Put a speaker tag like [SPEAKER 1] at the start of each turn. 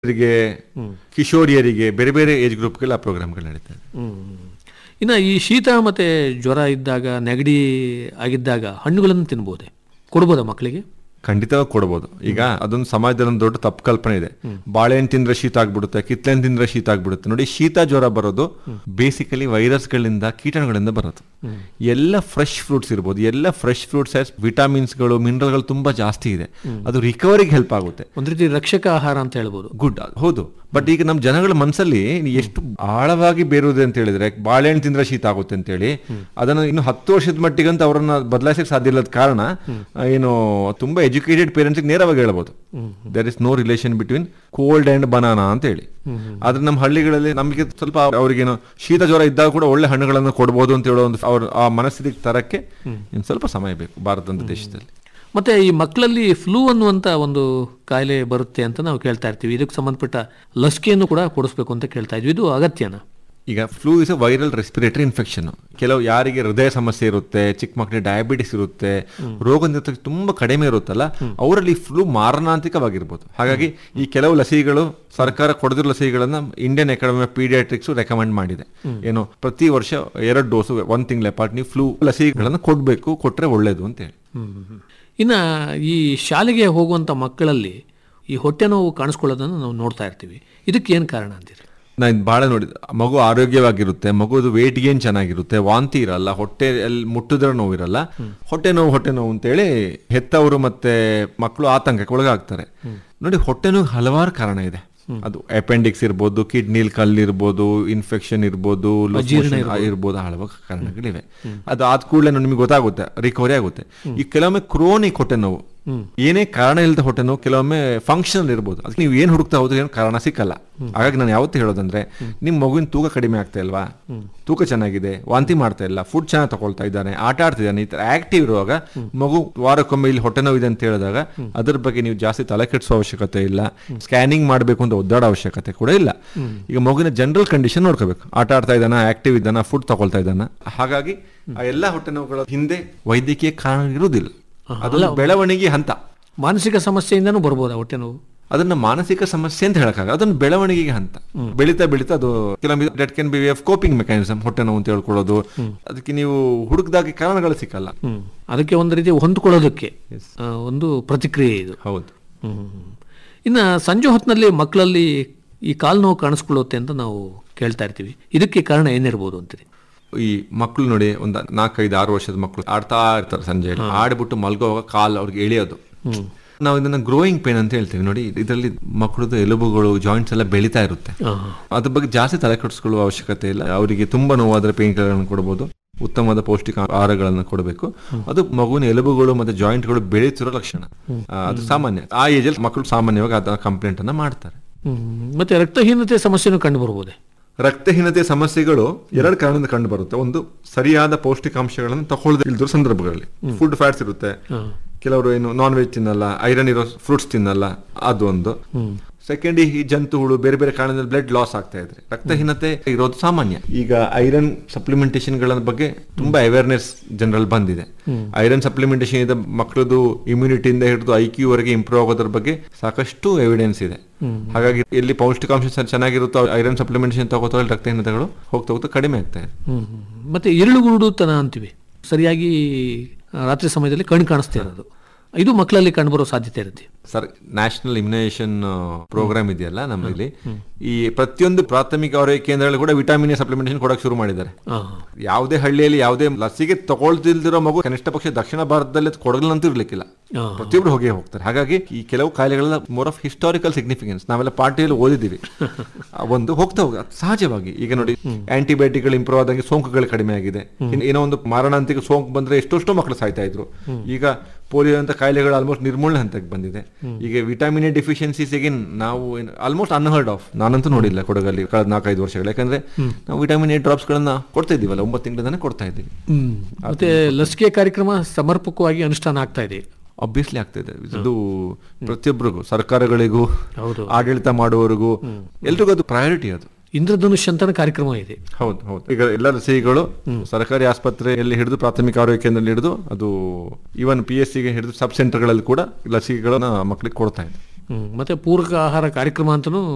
[SPEAKER 1] ರಿಗೆ ಕಿಶೋರಿಯರಿಗೆ ಬೇರೆ ಬೇರೆ ಏಜ್ ಗ್ರೂಪ್ಗೆಲ್ಲ ಪ್ರೋಗ್ರಾಮ್ಗಳು ನಡೀತಾ ಇದೆ
[SPEAKER 2] ಹ್ಮ್. ಇನ್ನು ಈ ಶೀತ ಮತ್ತು ಜ್ವರ ಇದ್ದಾಗ ನೆಗಡಿ ಆಗಿದ್ದಾಗ ಹಣ್ಣುಗಳನ್ನು ತಿನ್ಬೋದೆ ಕೊಡ್ಬೋದಾ ಮಕ್ಕಳಿಗೆ
[SPEAKER 1] ಖಂಡಿತವಾಗಿ ಕೊಡ್ಬೋದು ಈಗ ಅದೊಂದು ಸಮಾಜದಲ್ಲಿ ಒಂದು ದೊಡ್ಡ ತಪ್ಪು ಕಲ್ಪನೆ ಇದೆ ಬಾಳೆಹಣ್ಣು ತಿಂದ್ರೆ ಶೀತ ಆಗ್ಬಿಡುತ್ತೆ ಕಿತ್ಲೆಹಣ್ಣು ತಿಂದ್ರೆ ಶೀತ ಆಗ್ಬಿಡುತ್ತೆ ನೋಡಿ ಶೀತ ಜ್ವರ ಬರೋದು ಬೇಸಿಕಲಿ ವೈರಸ್ಗಳಿಂದ ಕೀಟಾಣುಗಳಿಂದ ಬರೋದು ಎಲ್ಲ ಫ್ರೆಶ್ ಫ್ರೂಟ್ಸ್ ಇರ್ಬೋದು ಎಲ್ಲ ಫ್ರೆಶ್ ಫ್ರೂಟ್ಸ್ ವಿಟಾಮಿನ್ಸ್ಗಳು ಮಿನರಲ್ಗಳು ತುಂಬಾ ಜಾಸ್ತಿ ಇದೆ ಅದು ರಿಕವರಿಗೆ ಹೆಲ್ಪ್ ಆಗುತ್ತೆ
[SPEAKER 2] ಒಂದು ರೀತಿ ರಕ್ಷಕ ಆಹಾರ ಅಂತ ಹೇಳ್ಬೋದು
[SPEAKER 1] ಗುಡ್ ಹೌದು ಬಟ್ ಈಗ ನಮ್ಮ ಜನಗಳ ಮನಸ್ಸಲ್ಲಿ ಎಷ್ಟು ಆಳವಾಗಿ ಬೇರುವುದೇ ಅಂತ ಹೇಳಿದ್ರೆ ಬಾಳೆಹಣ್ಣು ತಿಂದ್ರೆ ಶೀತ ಆಗುತ್ತೆ ಅಂತ ಹೇಳಿ ಅದನ್ನು ಇನ್ನು ಹತ್ತು ವರ್ಷದ ಮಟ್ಟಿಗಂತ ಅವರನ್ನ ಬದಲಾಯಿಸಕ್ಕೆ ಸಾಧ್ಯ ಇಲ್ಲದ ಕಾರಣ ಆ, ಏನು ತುಂಬಾ ಎಜುಕೇಟೆಡ್ ಪೇರೆಂಟ್ಸ್ ನೇರವಾಗಿ ಹೇಳ್ಬೋದು there is no relation between cold and banana ಅಂತ ಹೇಳಿ ಆದ್ರೆ ನಮ್ಮ ಹಳ್ಳಿಗಳಲ್ಲಿ ನಮಗೆ ಸ್ವಲ್ಪ ಅವ್ರಿಗೇನು ಶೀತ ಜ್ವರ ಇದ್ದಾಗ ಕೂಡ ಒಳ್ಳೆ ಹಣ್ಣುಗಳನ್ನು ಕೊಡ್ಬೋದು ಅಂತ ಹೇಳೋ ಒಂದು ಅವ್ರ ಆ ಮನಸ್ಥಿತಿಗೆ ತರಕ್ಕೆ ಇನ್ನು ಸ್ವಲ್ಪ ಸಮಯ ಬೇಕು ಭಾರತದ ದೇಶದಲ್ಲಿ
[SPEAKER 2] ಮತ್ತೆ ಈ ಮಕ್ಕಳಲ್ಲಿ ಫ್ಲೂ ಅನ್ನುವಂಥ ಒಂದು ಕಾಯಿಲೆ ಬರುತ್ತೆ ಅಂತ ನಾವು ಕೇಳ್ತಾ ಇರ್ತೀವಿ ಇದಕ್ಕೆ ಸಂಬಂಧಪಟ್ಟ ಲಸಿಕೆಯನ್ನು ಕೂಡ ಕೊಡಿಸ್ಬೇಕು ಅಂತ ಕೇಳ್ತಾ ಇದ್ವಿ ಇದು ಅಗತ್ಯನಾ
[SPEAKER 1] ಈಗ flu is a viral respiratory infection ಕೆಲವು ಯಾರಿಗೆ ಹೃದಯ ಸಮಸ್ಯೆ ಇರುತ್ತೆ ಚಿಕ್ಕ ಮಕ್ಕಳಿಗೆ ಡಯಾಬಿಟಿಸ್ ಇರುತ್ತೆ ರೋಗ ನಿರೋಧಕ ತುಂಬಾ ಕಡಿಮೆ ಇರುತ್ತಲ್ಲ ಅವರಲ್ಲಿ ಫ್ಲೂ ಮಾರಣಾಂತಿಕವಾಗಿರ್ಬೋದು ಹಾಗಾಗಿ ಈ ಕೆಲವು ಲಸಿಕೆಗಳು ಸರ್ಕಾರ ಕೊಡದಿರೋ ಲಸಿಕೆಗಳನ್ನ Indian academy of pediatrics recommend ಮಾಡಿದೆ ಏನು ಪ್ರತಿ ವರ್ಷ ಎರಡು ಡೋಸು ಒಂದ್ ತಿಂಗಳ ಪಾಟ್ ನೀವು ಫ್ಲೂ ಲಸಿಕೆಗಳನ್ನ ಕೊಡಬೇಕು ಕೊಟ್ರೆ ಒಳ್ಳೇದು ಅಂತ ಹೇಳಿ
[SPEAKER 2] ಇನ್ನು ಈ ಶಾಲೆಗೆ ಹೋಗುವಂಥ ಮಕ್ಕಳಲ್ಲಿ ಈ ಹೊಟ್ಟೆ ನೋವು ಕಾಣಿಸ್ಕೊಳ್ಳೋದನ್ನು ನಾವು ನೋಡ್ತಾ ಇರ್ತೀವಿ ಇದಕ್ಕೆ ಏನು ಕಾರಣ ಅಂತೀರಿ
[SPEAKER 1] ನಾನು ಬಹಳ ನೋಡಿದ ಮಗು ಆರೋಗ್ಯವಾಗಿರುತ್ತೆ ಮಗುದು ವೇಟ್ ಗೇನ್ ಚೆನ್ನಾಗಿರುತ್ತೆ ವಾಂತಿ ಇರಲ್ಲ ಹೊಟ್ಟೆ ಅಲ್ಲಿ ಮುಟ್ಟಿದ್ರೆ ನೋವು ಇರಲ್ಲ ಹೊಟ್ಟೆ ನೋವು ಹೊಟ್ಟೆ ನೋವು ಅಂತೇಳಿ ಹೆತ್ತವರು ಮತ್ತೆ ಮಕ್ಕಳು ಆತಂಕಕ್ಕೆ ಒಳಗಾಗ್ತಾರೆ ನೋಡಿ ಹೊಟ್ಟೆ ನೋವು ಹಲವಾರು ಕಾರಣ ಇದೆ ಅದು ಅಪೆಂಡಿಕ್ಸ್ ಇರ್ಬೋದು ಕಿಡ್ನಿಲ್ ಕಲ್ಲಿರ್ಬೋದು ಇನ್ಫೆಕ್ಷನ್ ಇರ್ಬೋದು loose motion ಇರ್ಬೋದು ಹಲವಾರು ಕಾರಣಗಳಿವೆ ಅದು ಆದ ಕೂಡಲೇ ನಿಮಗೆ ಗೊತ್ತಾಗುತ್ತೆ ರಿಕವರಿ ಆಗುತ್ತೆ ಈ ಕೆಲವೊಮ್ಮೆ ಕ್ರೋನಿಕ್ ಹೊಟ್ಟೆ ನೋವು ಏನೇ ಕಾರಣ ಇಲ್ಲದ ಹೊಟ್ಟೆ ನೋವು ಕೆಲವೊಮ್ಮೆ ಫಂಕ್ಷನಲ್ ಇರ್ಬೋದು ಅದಕ್ಕೆ ನೀವು ಏನ್ ಹುಡುಕ್ತಾ ಹೋದ್ರೆ ಏನು ಕಾರಣ ಸಿಕ್ಕಲ್ಲ ಹಾಗಾಗಿ ನಾನು ಯಾವತ್ತೂ ಹೇಳೋದಂದ್ರೆ ನಿಮ್ ಮಗುವಿನ ತೂಕ ಕಡಿಮೆ ಆಗ್ತಾ ಇಲ್ವಾ ತೂಕ ಚೆನ್ನಾಗಿದೆ ವಾಂತಿ ಮಾಡ್ತಾ ಇಲ್ಲ ಫುಡ್ ಚೆನ್ನಾಗಿ ತಗೊಳ್ತಾ ಇದ್ದಾನೆ ಆಟ ಆಡ್ತಿದ್ದಾನೆ ಈ ತರ ಆಕ್ಟಿವ್ ಇರುವಾಗ ಮಗು ವಾರಕ್ಕೊಮ್ಮೆ ಇಲ್ಲಿ ಹೊಟ್ಟೆ ನೋವು ಇದೆ ಅಂತ ಹೇಳಿದಾಗ ಅದ್ರ ಬಗ್ಗೆ ನೀವು ಜಾಸ್ತಿ ತಲೆ ಕೆಡಿಸೋ ಅವಶ್ಯಕತೆ ಇಲ್ಲ ಸ್ಕ್ಯಾನಿಂಗ್ ಮಾಡಬೇಕು ಅಂತ ಒದ್ದಾಡೋ ಅವಶ್ಯಕತೆ ಕೂಡ ಇಲ್ಲ ಈಗ ಮಗುವಿನ ಜನರಲ್ ಕಂಡೀಷನ್ ನೋಡ್ಕೋಬೇಕು ಆಟ ಆಡ್ತಾ ಇದ್ದಾನ ಆಕ್ಟಿವ್ ಇದ್ದಾನ ಫುಡ್ ತಗೊಳ್ತಾ ಇದ್ದಾನ ಹಾಗಾಗಿ ಆ ಎಲ್ಲಾ ಹೊಟ್ಟೆ ನೋವುಗಳ ಹಿಂದೆ ವೈದ್ಯಕೀಯ ಕಾರಣ ಇರುವುದಿಲ್ಲ ಅದೊಂದು ಬೆಳವಣಿಗೆ ಹಂತ
[SPEAKER 2] ಮಾನಸಿಕ ಸಮಸ್ಯೆಯಿಂದನೂ ಬರ್ಬೋದಾ ಹೊಟ್ಟೆ ನೋವು
[SPEAKER 1] ಅದನ್ನ ಮಾನಸಿಕ ಸಮಸ್ಯೆ ಅಂತ ಹೇಳಕ್ಕಾಗ ಅದೊಂದು ಬೆಳವಣಿಗೆಗೆ ಹಂತ ಬೆಳೀತಾ ಬೆಳೀತಾ ಅದು ಕೆಲವೊಮ್ಮೆ that can be of coping mechanism ಹೊಟ್ಟೆ ನೋವು ಅಂತ ಹೇಳ್ಕೊಳ್ಳೋದು ಅದಕ್ಕೆ ನೀವು ಹುಡುಕದಾಗ ಕಾರಣಗಳು ಸಿಕ್ಕಲ್ಲ
[SPEAKER 2] ಹ್ಮ್. ಅದಕ್ಕೆ ಒಂದು ರೀತಿ ಹೊಂದ್ಕೊಳ್ಳೋದಕ್ಕೆ ಆ, ಒಂದು ಪ್ರತಿಕ್ರಿಯೆ ಇದು
[SPEAKER 1] ಹೌದು
[SPEAKER 2] ಹ್ಮ್. ಇನ್ನು ಸಂಜೆ ಹೊತ್ತಿನಲ್ಲಿ ಮಕ್ಕಳಲ್ಲಿ ಈ ಕಾಲು ನೋವು ಕಾಣಿಸ್ಕೊಳ್ಳುತ್ತೆ ಅಂತ ನಾವು ಕೇಳ್ತಾ ಇರ್ತೀವಿ ಇದಕ್ಕೆ ಕಾರಣ ಏನಿರ್ಬೋದು ಅಂತೀರಿ
[SPEAKER 1] ಈ ಮಕ್ಕಳು ನೋಡಿ ಒಂದು ನಾಲ್ಕೈದು ಆರು ವರ್ಷದ ಮಕ್ಕಳು ಆಡ್ತಾ ಇರ್ತಾರೆ ಸಂಜೆ ಆಡ್ಬಿಟ್ಟು ಮಲ್ಗೋವಾಗ ಕಾಲು ಅವ್ರಿಗೆ ಎಳೆಯೋದು ನಾವು ಇದನ್ನ ಗ್ರೋಯಿಂಗ್ ಪೇನ್ ಅಂತ ಹೇಳ್ತೀವಿ ನೋಡಿ ಇದರಲ್ಲಿ ಮಕ್ಕಳದು ಎಲುಬುಗಳು ಜಾಯಿಂಟ್ಸ್ ಎಲ್ಲ ಬೆಳೀತಾ ಇರುತ್ತೆ ಅದ್ರ ಬಗ್ಗೆ ಜಾಸ್ತಿ ತಲೆ ಕೆಡಿಸ್ಕೊಳ್ಳುವ ಅವಶ್ಯಕತೆ ಇಲ್ಲ ಅವರಿಗೆ ತುಂಬಾ ನೋವಾದ್ರೆ ಪೇನ್ ಕಿಲ್ಲರ್ಗಳನ್ನು ಕೊಡಬಹುದು ಉತ್ತಮವಾದ ಪೌಷ್ಟಿಕ ಆಹಾರಗಳನ್ನು ಕೊಡಬೇಕು ಅದು ಮಗುವಿನ ಎಲುಬುಗಳು ಮತ್ತೆ ಜಾಯಿಂಟ್ಗಳು ಬೆಳೀತಿರೋ ಲಕ್ಷಣ ಆ, ಅದು ಸಾಮಾನ್ಯ ಆ ಏಜಲ್ಲಿ ಮಕ್ಕಳು ಸಾಮಾನ್ಯವಾಗಿ ಅದನ್ನ ಕಂಪ್ಲೇಂಟ್ ಅನ್ನ ಮಾಡ್ತಾರೆ
[SPEAKER 2] ಹ್ಮ್. ಮತ್ತೆ ರಕ್ತಹೀನತೆ ಸಮಸ್ಯೆನೂ ಕಂಡು ಬರ್ಬೋದೆ
[SPEAKER 1] ರಕ್ತಹೀನತೆ ಸಮಸ್ಯೆಗಳು ಎರಡು ಕಾರಣದಿಂದ ಕಂಡು ಬರುತ್ತೆ ಒಂದು ಸರಿಯಾದ ಪೌಷ್ಟಿಕಾಂಶಗಳನ್ನು ತಗೊಳ್ಳದೆ ಇಲ್ದಿರೋ ಸಂದರ್ಭಗಳಲ್ಲಿ ಫುಡ್ ಫ್ಯಾಟ್ಸ್ ಇರುತ್ತೆ ಕೆಲವರು ಏನು ನಾನ್ ವೆಜ್ ತಿನ್ನಲ್ಲ ಐರನ್ ಇರೋ ಫ್ರೂಟ್ಸ್ ತಿನ್ನಲ್ಲ ಅದು ಒಂದು ಸೆಕೆಂಡ್ ಈ ಜಂತುಗಳು ಬೇರೆ ಬೇರೆ ಕಾರಣದಿಂದ ಬ್ಲಡ್ ಲಾಸ್ ಆಗ್ತಾ ಇದ್ರೆ ರಕ್ತಹೀನತೆ ಇರೋದು ಸಾಮಾನ್ಯ ಈಗ ಐರನ್ ಸಪ್ಲಿಮೆಂಟೇಷನ್ ಗಳ ಬಗ್ಗೆ ತುಂಬಾ ಅವೇರ್ನೆಸ್ ಜನರಲ್ ಬಂದಿದೆ ಐರನ್ ಸಪ್ಲಿಮೆಂಟೇಷನ್ ಇದೆ ಮಕ್ಕಳದು ಇಮ್ಯುನಿಟಿಯಿಂದ ಹಿಡಿದು ಐ ಕ್ಯೂ ವರೆಗೆ ಇಂಪ್ರೂವ್ ಆಗೋದ್ರ ಬಗ್ಗೆ ಸಾಕಷ್ಟು ಎವಿಡೆನ್ಸ್ ಇದೆ ಹಾಗಾಗಿ ಎಲ್ಲಿ ಪೌಷ್ಟಿಕಾಂಶ ಚ- ಚೆನ್ನಾಗಿರುತ್ತೋ ಐರನ್ ಸಪ್ಲಿಮೆಂಟೇಷನ್ ತಗೋತಾ ರಕ್ತಹೀನತೆಗಳು ಹೋಗ್ತಾ ಹೋಗ್ತಾ ಕಡಿಮೆ ಆಗ್ತಾ ಇದೆ
[SPEAKER 2] ಹ್ಮ್. ಹ್ಮ್. ಮತ್ತೆ ಇರುಳುಗುರುಡುತನ ಅಂತೀವಿ ಸರಿಯಾಗಿ ಆ, ರಾತ್ರಿ ಸಮಯದಲ್ಲಿ ಕಣ್ಣು ಕಾಣಿಸ್ತಾ ಇರೋದು ಇದು ಮಕ್ಕಳಲ್ಲಿ ಕಂಡುಬರೋ ಸಾಧ್ಯತೆ ಇರುತ್ತೆ
[SPEAKER 1] ಸರ್ ನ್ಯಾಷನಲ್ ಇಮ್ಯುನೈಸೇಷನ್ ಪ್ರೋಗ್ರಾಮ್ ಇದೆಯಲ್ಲ ನಮ್ಮಲ್ಲಿ ಈ ಪ್ರತಿಯೊಂದು ಪ್ರಾಥಮಿಕ ಆರೋಗ್ಯ ಕೇಂದ್ರಗಳು ಕೂಡ ವಿಟಾಮಿನ್ ಎ ಸಪ್ಲಿಮೆಂಟೇಷನ್ ಕೊಡಕ್ಕೆ ಶುರು ಮಾಡಿದ್ದಾರೆ
[SPEAKER 2] ಆ,
[SPEAKER 1] ಯಾವುದೇ ಹಳ್ಳಿಯಲ್ಲಿ ಯಾವುದೇ ಲಸಿಕೆ ತಗೊಳ್ತಿಲ್ದಿರೋ ಮಗು ಕನಿಷ್ಠ ಪಕ್ಷ ದಕ್ಷಿಣ ಭಾರತದಲ್ಲಿ ಕೊಡಗಲ್ಲಂತೂ ಇರ್ಲಿಕ್ಕಿಲ್ಲ
[SPEAKER 2] ಆ.
[SPEAKER 1] ಪ್ರತಿಯೊಬ್ರು ಹೋಗೇ ಹೋಗ್ತಾರೆ ಹಾಗಾಗಿ ಈ ಕೆಲವು ಕಾಯಿಲೆಗಳ ಮೋರ್ ಆಫ್ ಹಿಸ್ಟಾರಿಕಲ್ ಸಿಗ್ನಿಫಿಕೆನ್ಸ್ ನಾವೆಲ್ಲ ಪಾರ್ಟಿಯಲ್ಲಿ ಓದಿದ್ದೀವಿ ಆ ಒಂದು ಹೋಗ್ತಾ ಹೋಗ ಸಹಜವಾಗಿ ಈಗ ನೋಡಿ ಆಂಟಿಬಯೋಟಿಕ್ಗಳು ಇಂಪ್ರೂವ್ ಆದಂಗೆ ಸೋಂಕುಗಳು ಕಡಿಮೆ ಆಗಿದೆ ಇನ್ನು ಏನೋ ಒಂದು ಮಾರಣಾಂತಿಕ ಸೋಂಕು ಬಂದ್ರೆ ಎಷ್ಟೆಷ್ಟೋ ಮಕ್ಕಳು ಸಾಯ್ತಾ ಇದ್ರು ಈಗ ಪೋಲಿಯೋ ಅಂತ ಕಾಯಿಲೆಗಳು ಆಲ್ಮೋಸ್ಟ್ ನಿರ್ಮೂಲನೆ ಹಂತಕ್ಕೆ ಬಂದಿದೆ ಈಗ ವಿಟಮಿನ್ ಎ ಡಿಫಿಷಿಯನ್ಸೀಸ್ ಅಗೇನ್ ನಾವು ಆಲ್ಮೋಸ್ಟ್ ಅನ್ಹರ್ಡ್ ಆಫ್ ನಾನಂತೂ ನೋಡಿಲ್ಲ ಕೊಡಗಲ್ಲಿ ಕಳೆದ ನಾಲ್ಕೈದು ವರ್ಷಗಳು ಯಾಕಂದ್ರೆ ನಾವು ವಿಟಮಿನ್ ಎ ಡ್ರಾಪ್ಸ್ ಗಳನ್ನ ಕೊಡ್ತಾ ಇದ್ದೀವಲ್ಲ ಒಂಬತ್ತು ತಿಂಗಳಿಂದಾನೆ ಕೊಡ್ತಾ ಇದ್ದೀವಿ
[SPEAKER 2] ಹ್ಮ್. ಮತ್ತೆ ಲಸಿಕೆ ಕಾರ್ಯಕ್ರಮ ಸಮರ್ಪಕವಾಗಿ ಅನುಷ್ಠಾನ ಆಗ್ತಾ ಇದೆ
[SPEAKER 1] ಅಬ್ವಿಯಸ್ಲಿ ಆಗ್ತಿದೆ ಇದು ಪ್ರತಿಯೊಬ್ಬರಿಗೂ ಸರ್ಕಾರಗಳಿಗೂ
[SPEAKER 2] ಹೌದು
[SPEAKER 1] ಆಡಳಿತ ಮಾಡುವವರಿಗೂ ಎಲ್ರಿಗೂ ಅದು ಪ್ರಯಾರಿಟಿ ಅದು
[SPEAKER 2] ಇಂದ್ರಧನುಷ್ ಅಂತನ ಕಾರ್ಯಕ್ರಮ ಇದೆ
[SPEAKER 1] ಹೌದು ಹೌದು ಈಗ ಎಲ್ಲ ಲಸಿಕೆಗಳು ಸರ್ಕಾರಿ ಆಸ್ಪತ್ರೆಯಲ್ಲಿ ಹಿಡಿದು ಪ್ರಾಥಮಿಕ ಆರೋಗ್ಯ ಕೇಂದ್ರದಲ್ಲಿ ಹಿಡಿದು ಅದು ಈವನ್ ಪಿ ಎಸ್ ಸಿಗೆ ಹಿಡಿದು ಸಬ್ ಸೆಂಟರ್ಗಳಲ್ಲಿ ಕೂಡ ಲಸಿಕೆಗಳನ್ನ ಮಕ್ಕಳಿಗೆ ಕೊಡ್ತಾ ಇದೆ
[SPEAKER 2] ಹ್ಮ್. ಮತ್ತೆ ಪೂರಕ ಆಹಾರ ಕಾರ್ಯಕ್ರಮ ಅಂತನೂ